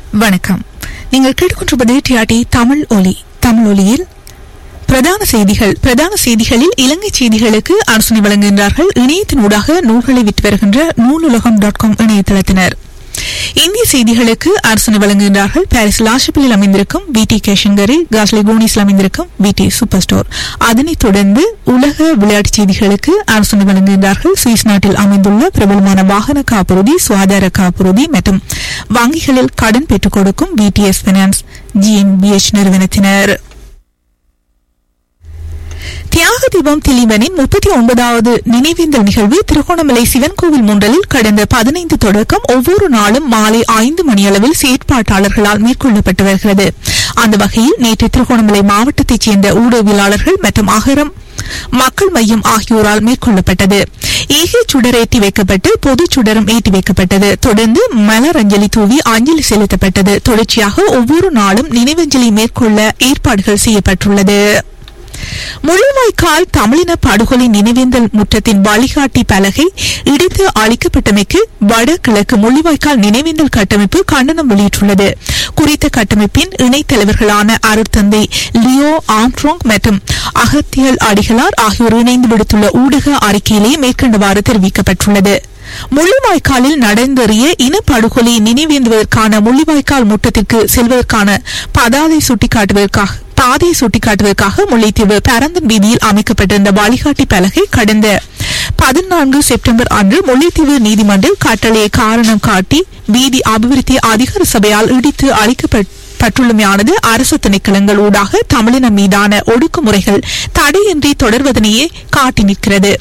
வணக்கம் நீங்கள் கேட்டுக்கொண்டிருப்பது டிஆர்டி தமிழ் ஒலி தமிழ் ஒலியில் பிரதான செய்திகள் பிரதான செய்திகளில் இலங்கை செய்திகளுக்கு அரசனை வழங்குகின்றார்கள் இணையத்தினூடாக நூல்களை விற்று வருகின்ற நூலுலகம் டாட் காம் இணையதளத்தினர் இந்திய செய்திகளுக்கு அரசனை வழங்குகின்றார்கள் பாரிஸ் லாஷப்பிலில் அமைந்திருக்கும் வி டி கேஷங்கரி காஸ்லி கோனிஸில் அமைந்திருக்கும் வி டி சூப்பர் ஸ்டோர் அதனைத் தொடர்ந்து உலக விளையாட்டுச் செய்திகளுக்கு அரசனை வழங்குகின்றார்கள் சுவிஸ் நாட்டில் அமைந்துள்ள பிரபலமான வாகன காப்புறுதி சுகாதார காப்புறுதி மற்றும் வங்கிகளில் கடன் பெற்றுக் கொடுக்கும் பிடிஎஸ் பைனான்ஸ் ஜிஎம்பிஎச் நிறுவனத்தினர் தியாக தீபம் திலீபனின் முப்பத்தி ஒன்பதாவது நினைவேந்தல் நிகழ்வு திருகோணமலை சிவன் கோவில் முன்றலில் கடந்த பதினைந்து தொடக்கம் ஒவ்வொரு நாளும் மாலை ஐந்து மணியளவில் செயற்பாட்டாளர்களால் மேற்கொள்ளப்பட்டு வருகிறது அந்த வகையில் நேற்று திருகோணமலை மாவட்டத்தைச் சேர்ந்த ஊடகவியலாளர்கள் மற்றும் அகரம் மக்கள் மையம் ஆகியோரால் மேற்கொள்ளப்பட்டது ஈகை சுடரேற்றி வைக்கப்பட்டு பொது சுடரும் ஏற்றி வைக்கப்பட்டது தொடர்ந்து மலர் அஞ்சலி தூவி அஞ்சலி செலுத்தப்பட்டது தொடர்ச்சியாக ஒவ்வொரு நாளும் நினைவஞ்சலி மேற்கொள்ள ஏற்பாடுகள் செய்யப்பட்டுள்ளது முள்ளிவாய்க்கால் தமிழின படுகொலை நினைவேந்தல் முற்றத்தின் வழிகாட்டி பலகை இடித்து அளிக்கப்பட்டமைக்கு வடகிழக்கு முள்ளிவாய்க்கால் நினைவேந்தல் கட்டமைப்பு கண்டனம் வெளியிட்டுள்ளது குறித்த கட்டமைப்பின் இணைத் தலைவர்களான அருட்தந்தை லியோ ஆம்ட்ரோங் மற்றும் அகத்தியல் அடிகளார் ஆகியோர் இணைந்து விடுத்துள்ள ஊடக அறிக்கையிலே மேற்கண்டவாறு தெரிவிக்கப்பட்டுள்ளது முள்ளிவாய்க்காலில் நடந்தேறிய இனப்படுகொலை நினைவேந்துவதற்கான முள்ளிவாய்க்கால் முட்டத்திற்கு செல்வதற்கான பதாதை சுட்டிக்காட்டுவதற்காக பாதையை சுட்டிக்காட்டுவதற்காக முல்லைத்தீவு பரந்தன் வீதியில் அமைக்கப்பட்டிருந்த வழிகாட்டி பலகை கடந்த பதினான்கு செப்டம்பர் அன்று முல்லைத்தீவு நீதிமன்றில் கட்டளையை காரணம் காட்டி வீதி அபிவிருத்தி அதிகார சபையால் இடித்து அளிக்கப்பட்ட பட்டுள்ளமையானது அரசு திணைக்களங்கள் ஊடாக தமிழினம் மீதான ஒடுக்குமுறைகள் தடையின்றி தொடர்வதனையே காட்டி நிற்கிறது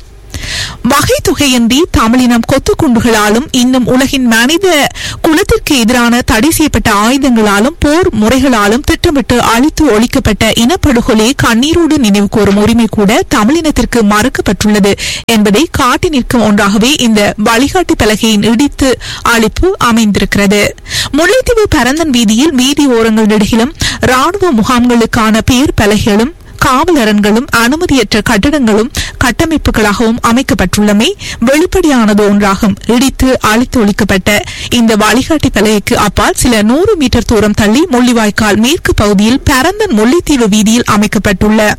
வகை தொகையின்றி தமிழினம் கொத்து குண்டுகளாலும் இன்னும் உலகின் மனித குலத்திற்கு எதிரான தடை செய்யப்பட்ட ஆயுதங்களாலும் போர் முறைகளாலும் திட்டமிட்டு அழித்து ஒழிக்கப்பட்ட இனப்படுகொலையை கண்ணீரோடு நினைவு கூறும் உரிமை கூட தமிழினத்திற்கு மறுக்கப்பட்டுள்ளது என்பதை காட்டி நிற்கும் ஒன்றாகவே இந்த வழிகாட்டி பலகையின் இடித்து அழிப்பு அமைந்திருக்கிறது முல்லைத்தீவு பரந்தன் வீதியில் வீதி ஓரங்கள் நெடுகிலும் ராணுவ முகாம்களுக்கான பெயர் பலகைகளும் காவலரன்களும் அனுமதியற்ற கட்டடங்களும் கட்டமைப்புகளாகவும் அமைக்கப்பட்டுள்ளமை வெளிப்படையானது ஒன்றாகும் இடித்து அழித்து ஒழிக்கப்பட்ட இந்த வழிகாட்டி பலகைக்கு அப்பால் சில நூறு மீட்டர் தூரம் தள்ளி முள்ளிவாய்க்கால் மேற்கு பகுதியில் பரந்தன் முல்லைத்தீவு வீதியில் அமைக்கப்பட்டுள்ள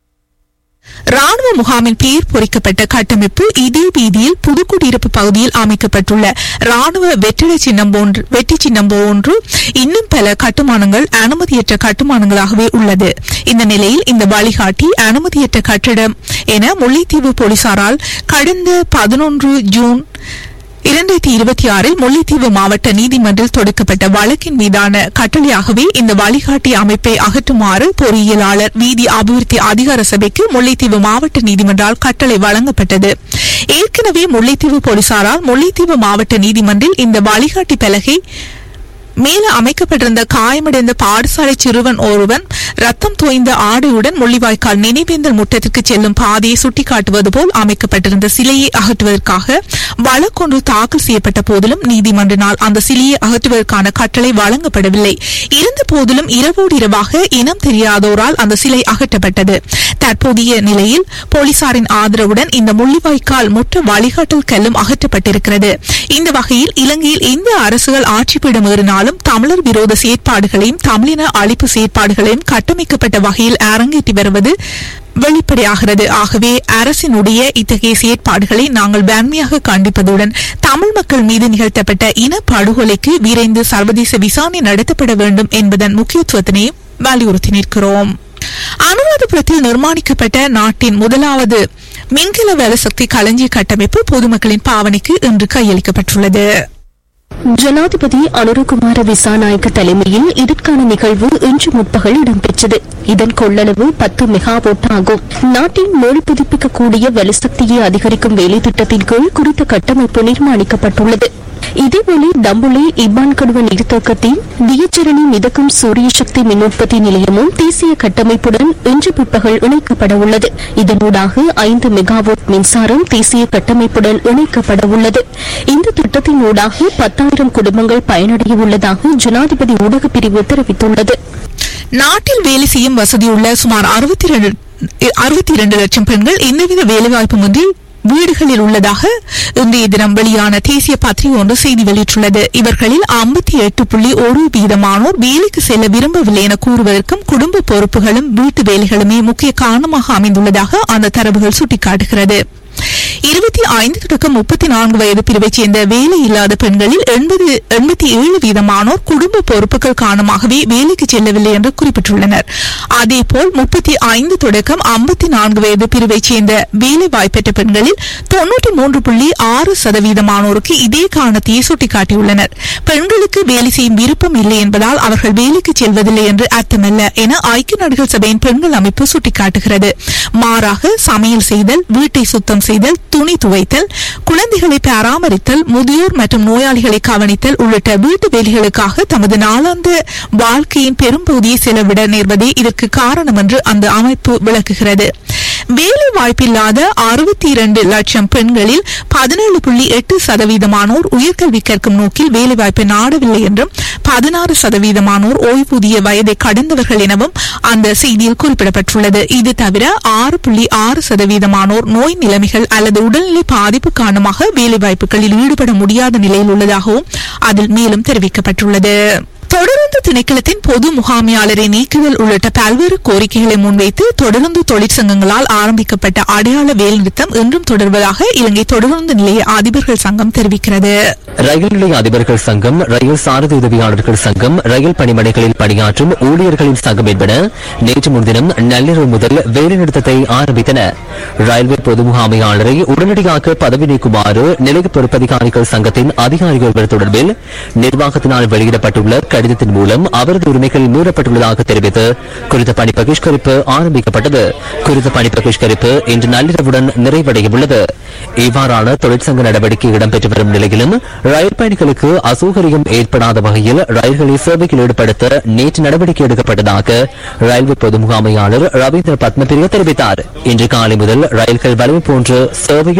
ராணுவ முகாமின் பெயர் பொறிக்கப்பட்ட கட்டமைப்பு இதே வீதியில் புதுக்குடியிருப்பு பகுதியில் அமைக்கப்பட்டுள்ள ராணுவ வெற்றிட சின்னம் போன்று வெற்றி சின்னம் போன்று இன்னும் பல கட்டுமானங்கள் அனுமதியற்ற கட்டுமானங்களாகவே உள்ளது இந்த நிலையில் இந்த வழிகாட்டி அனுமதியற்ற கட்டிடம் என முல்லைத்தீவு போலீசாரால் கடந்த பதினொன்று ஜூன் இரண்டாயிரத்தி இருபத்தி ஆறில் முல்லைத்தீவு மாவட்ட நீதிமன்றில் தொடுக்கப்பட்ட வழக்கின் மீதான கட்டளையாகவே இந்த வழிகாட்டி அமைப்பை அகற்றுமாறு பொறியியலாளர் வீதி அபிவிருத்தி அதிகார சபைக்கு முல்லைத்தீவு மாவட்ட நீதிமன்றால் கட்டளை வழங்கப்பட்டது ஏற்கனவே முல்லைத்தீவு போலீசாரால் முல்லைத்தீவு மாவட்ட நீதிமன்றில் இந்த வழிகாட்டி பலகை மேல அமைக்கப்பட்டிருந்த காயமடைந்த பாடசாலை சிறுவன் ஒருவன் ரத்தம் தோய்ந்த ஆடையுடன் முள்ளிவாய்க்கால் நினைவேந்தல் முற்றத்திற்கு செல்லும் பாதையை சுட்டிக்காட்டுவது போல் அமைக்கப்பட்டிருந்த சிலையை அகற்றுவதற்காக வழக்கொன்று தாக்கல் செய்யப்பட்ட போதிலும் நீதிமன்றினால் அந்த சிலையை அகற்றுவதற்கான கட்டளை வழங்கப்படவில்லை இருந்த போதிலும் இரவோடு இரவாக இனம் தெரியாதோரால் அந்த சிலை அகற்றப்பட்டது தற்போதைய நிலையில் போலீசாரின் ஆதரவுடன் இந்த முள்ளிவாய்க்கால் முற்ற வழிகாட்டல் கல்லும் அகற்றப்பட்டிருக்கிறது இந்த வகையில் இலங்கையில் எந்த அரசுகள் ஆட்சிப்பீடம் ஏறினாலும் தமிழர் விரோத செயற்பாடுகளையும் தமிழின அழிப்பு செயற்பாடுகளையும் கட்டமைக்கப்பட்ட வகையில் அரங்கேற்றி வருவது வெளிப்படையாகிறது ஆகவே அரசினுடைய இத்தகைய செயற்பாடுகளை நாங்கள் வன்மையாக கண்டிப்பதுடன் தமிழ் மக்கள் மீது நிகழ்த்தப்பட்ட இனப்படுகொலைக்கு விரைந்து சர்வதேச விசாரணை நடத்தப்பட வேண்டும் என்பதன் முக்கியத்துவத்தினை வலியுறுத்தி நிற்கிறோம் அனுராதபுரத்தில் நிர்மாணிக்கப்பட்ட நாட்டின் முதலாவது மின்கல வேலசக்தி களஞ்சிய கட்டமைப்பு பொதுமக்களின் பாவனைக்கு இன்று கையளிக்கப்பட்டுள்ளது ஜனாதிபதி அனுரகுமார திசாநாயக்க தலைமையில் இதற்கான நிகழ்வு இன்று முற்பகல் இடம்பெற்றது இதன் கொள்ளளவு பத்து மெகாவோட் ஆகும் நாட்டின் மீள் புதுப்பிக்கக்கூடிய வலுசக்தியை அதிகரிக்கும் வேலை திட்டத்தின் கீழ் குறித்த கட்டமைப்பு நிர்மாணிக்கப்பட்டுள்ளது இதேவேளை தம்புளை இப்பான் கடுவ நீர்த்தேக்கத்தின் தியச்சரணி மிதக்கும் சூரிய சக்தி மின் உற்பத்தி நிலையமும் தேசிய கட்டமைப்புடன் இன்று பிற்பகல் இணைக்கப்பட உள்ளது இதனூடாக ஐந்து மெகாவாட் மின்சாரம் தேசிய கட்டமைப்புடன் இணைக்கப்பட உள்ளது இந்த திட்டத்தின் ஊடாக பத்தாயிரம் குடும்பங்கள் பயனடைய உள்ளதாக ஜனாதிபதி ஊடகப் பிரிவு தெரிவித்துள்ளது நாட்டில் வேலை செய்யும் வசதியுள்ள சுமார் அறுபத்தி இரண்டு அறுபத்தி இரண்டு லட்சம் பெண்கள் எந்தவித வேலைவாய்ப்புமின்றி வீடுகளில் உள்ளதாக இன்றைய தினம் வெளியான தேசிய பத்திரிகை ஒன்று செய்தி வெளியிட்டுள்ளது இவர்களில் ஐம்பத்தி எட்டு புள்ளி ஒரு வீதமானோர் வேலைக்கு செல்ல விரும்பவில்லை என கூறுவதற்கும் குடும்ப பொறுப்புகளும் வீட்டு வேலைகளுமே முக்கிய காரணமாக அமைந்துள்ளதாக அந்த தரவுகள் சுட்டிக்காட்டுகிறது இருபத்தி ஐந்து தொடக்கம் முப்பத்தி நான்கு வயது பிரிவைச் சேர்ந்த வேலை இல்லாத பெண்களில் எண்பது எண்பத்தி ஏழு வீதமானோர் குடும்ப பொறுப்புகள் காரணமாகவே வேலைக்கு செல்லவில்லை என்று குறிப்பிட்டுள்ளனர் அதேபோல் முப்பத்தி ஐந்து தொடக்கம் ஐம்பத்தி நான்கு வயது பிரிவைச் சேர்ந்த வேலை வாய்ப்பெற்ற பெண்களில் தொன்னூற்றி மூன்று புள்ளி ஆறு சதவீதமானோருக்கு இதே காரணத்தையே சுட்டிக்காட்டியுள்ளனர் பெண்களுக்கு வேலை செய்யும் விருப்பம் இல்லை என்பதால் அவர்கள் வேலைக்கு செல்வதில்லை என்று அர்த்தமல்ல என ஐக்கிய நாடுகள் சபையின் பெண்கள் அமைப்பு சுட்டிக்காட்டுகிறது மாறாக சமையல் செய்தல் வீட்டை சுத்தம் செய்தல் துணி துவைத்தல் குழந்தைகளை பராமரித்தல் முதியோர் மற்றும் நோயாளிகளை கவனித்தல் உள்ளிட்ட வீட்டு வேலைகளுக்காக தமது நாளாந்த வாழ்க்கையின் பெரும்பகுதியை செலவிட நேர்வதே இதற்கு காரணம் என்று அந்த அமைப்பு விளக்குகிறது வேலை வாய்ப்பில்லாத அறுபத்தி இரண்டு லட்சம் பெண்களில் பதினேழு புள்ளி எட்டு சதவீதமானோர் உயர்கல்வி கற்கும் நோக்கில் வேலைவாய்ப்பை நாடவில்லை என்றும் பதினாறு சதவீதமானோர் ஓய்வூதிய வயதை கடந்தவர்கள் எனவும் அந்த செய்தியில் குறிப்பிடப்பட்டுள்ளது இது தவிர ஆறு புள்ளி ஆறு சதவீதமானோர் நோய் நிலைமைகள் அல்லது உடல்நிலை பாதிப்பு காரணமாக வேலைவாய்ப்புகளில் ஈடுபட முடியாத நிலையில் உள்ளதாகவும் அதில் மேலும் தெரிவிக்கப்பட்டுள்ளது தொடருந்து திணைக்களத்தின் பொது முகாமையாளரை நீக்குதல் உள்ளிட்ட பல்வேறு கோரிக்கைகளை முன்வைத்து தொடருந்து தொழிற்சங்கங்களால் ஆரம்பிக்கப்பட்ட அடையாள வேலைநிறுத்தம் இன்றும் தொடர்வதாக இலங்கை தொடருந்து நிலைய அதிபர்கள் சங்கம் தெரிவிக்கிறது ரயில் நிலைய அதிபர்கள் சங்கம் ரயில் சாரதி உதவியாளர்கள் சங்கம் ரயில் பணிமனைகளில் பணியாற்றும் ஊழியர்களின் சங்கம் என்பன நேற்று முன்தினம் நள்ளிரவு முதல் வேலைநிறுத்தத்தை ஆரம்பித்தன ரயில்வே பொது முகாமையாளரை உடனடியாக பதவி நீக்குமாறு நிலைய பொறுப்பதிகாரிகள் சங்கத்தின் அதிகாரி ஒருவர் தொடர்பில் நிர்வாகத்தினால் வெளியிடப்பட்டுள்ள கடிதத்தின் மூலம் அவரது உரிமைகள் மீறப்பட்டுள்ளதாக தெரிவித்து குறித்த பணி பகிஷ்கரிப்பு ஆரம்பிக்கப்பட்டது குறித்த பணி பகிஷ்கரிப்பு இன்று நள்ளிரவுடன் நிறைவடைய உள்ளது இவ்வாறான தொழிற்சங்க நடவடிக்கை இடம்பெற்று வரும் நிலையிலும் ரயில் பயணிகளுக்கு அசௌகரியம் ஏற்படாத வகையில் ரயில்களை சேவையில் ஈடுபடுத்த நேற்று நடவடிக்கை எடுக்கப்பட்டதாக ரயில்வே பொது முகாமையாளர் ரவீந்திர பத்மபிரிய தெரிவித்தார் இன்று காலை முதல் ரயில்கள் வலிமை போன்று சேவையில்